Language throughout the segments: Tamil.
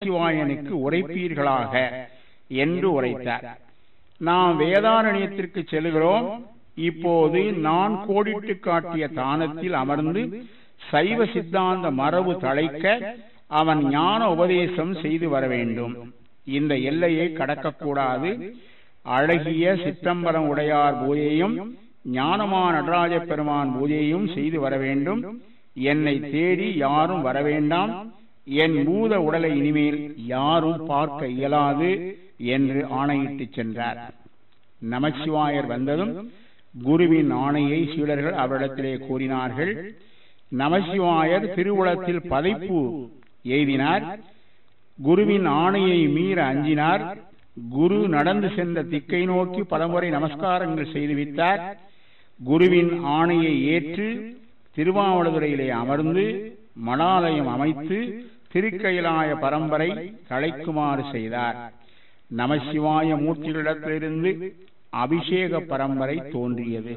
நமச்சிவாயனுக்கு உரைப்பீர்களாக என்று உரைத்தார் நாம் வேதாரண்யத்திற்கு செல்கிறோம் இப்போது நான் கோடிட்டு காட்டிய தானத்தில் அமர்ந்து சைவ சித்தாந்த மரபு தழைக்க அவன் ஞான உபதேசம் செய்து வர வேண்டும் இந்த எல்லையை கடக்கக்கூடாது அழகிய சித்தம்பரம் உடையார் பூஜையும் ஞானமா நடராஜ பெருமான் பூஜையும் செய்து வர வேண்டும் என்னை தேடி யாரும் வர வேண்டாம் என் பூத உடலை இனிமேல் யாரும் பார்க்க இயலாது என்று ஆணையிட்டு சென்றார் நமச்சிவாயர் வந்ததும் குருவின் ஆணையை சீடர்கள் அவரிடத்திலே கூறினார்கள் நமசிவாயர் திருவுளத்தில் பதைப்பு எய்தினார் குருவின் ஆணையை மீற அஞ்சினார் குரு நடந்து சென்ற திக்கை நோக்கி பலமுறை நமஸ்காரங்கள் செய்துவிட்டார் குருவின் ஆணையை ஏற்று திருவாவடுதுறையிலே அமர்ந்து மணாலயம் அமைத்து திருக்கைலாய பரம்பரை தழைக்குமாறு செய்தார் நமசிவாய மூர்த்திகளிடத்திலிருந்து அபிஷேக பரம்பரை தோன்றியது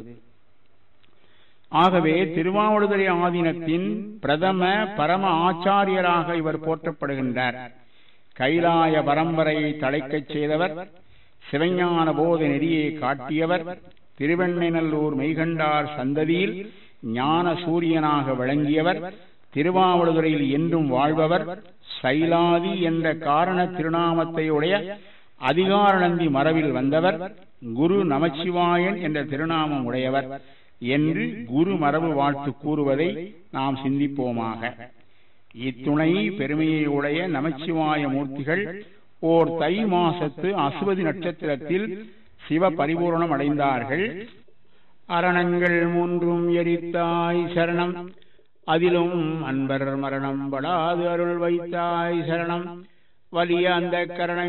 ஆகவே திருவாவடுதுறை ஆதீனத்தின் பிரதம பரம ஆச்சாரியராக இவர் போற்றப்படுகின்றார் கைலாய பரம்பரையை தழைக்கச் செய்தவர் சிவஞான போத நெறியை காட்டியவர் திருவெண்ணைநல்லூர் மெய்கண்டார் சந்ததியில் ஞான சூரியனாக விளங்கியவர் திருவாவடுதுறையில் என்றும் வாழ்பவர் சைலாதி என்ற காரண திருநாமத்தையுடைய அதிகாரநந்தி மரபில் வந்தவர் குரு நமச்சிவாயன் என்ற திருநாமம் உடையவர் என்று குரு மரபு வாழ்த்து கூறுவதை நாம் சிந்திப்போமாக இத்துணை பெருமையை உடைய நமச்சிவாய மூர்த்திகள் ஓர் தை மாசத்து அசுவதி நட்சத்திரத்தில் சிவ பரிபூரணம் அடைந்தார்கள் அரணங்கள் மூன்றும் எரித்தாய் சரணம் அதிலும் அன்பர் மரணம் படாது அருள் வைத்தாய் சரணம் வலிய அந்த கரணங்கள்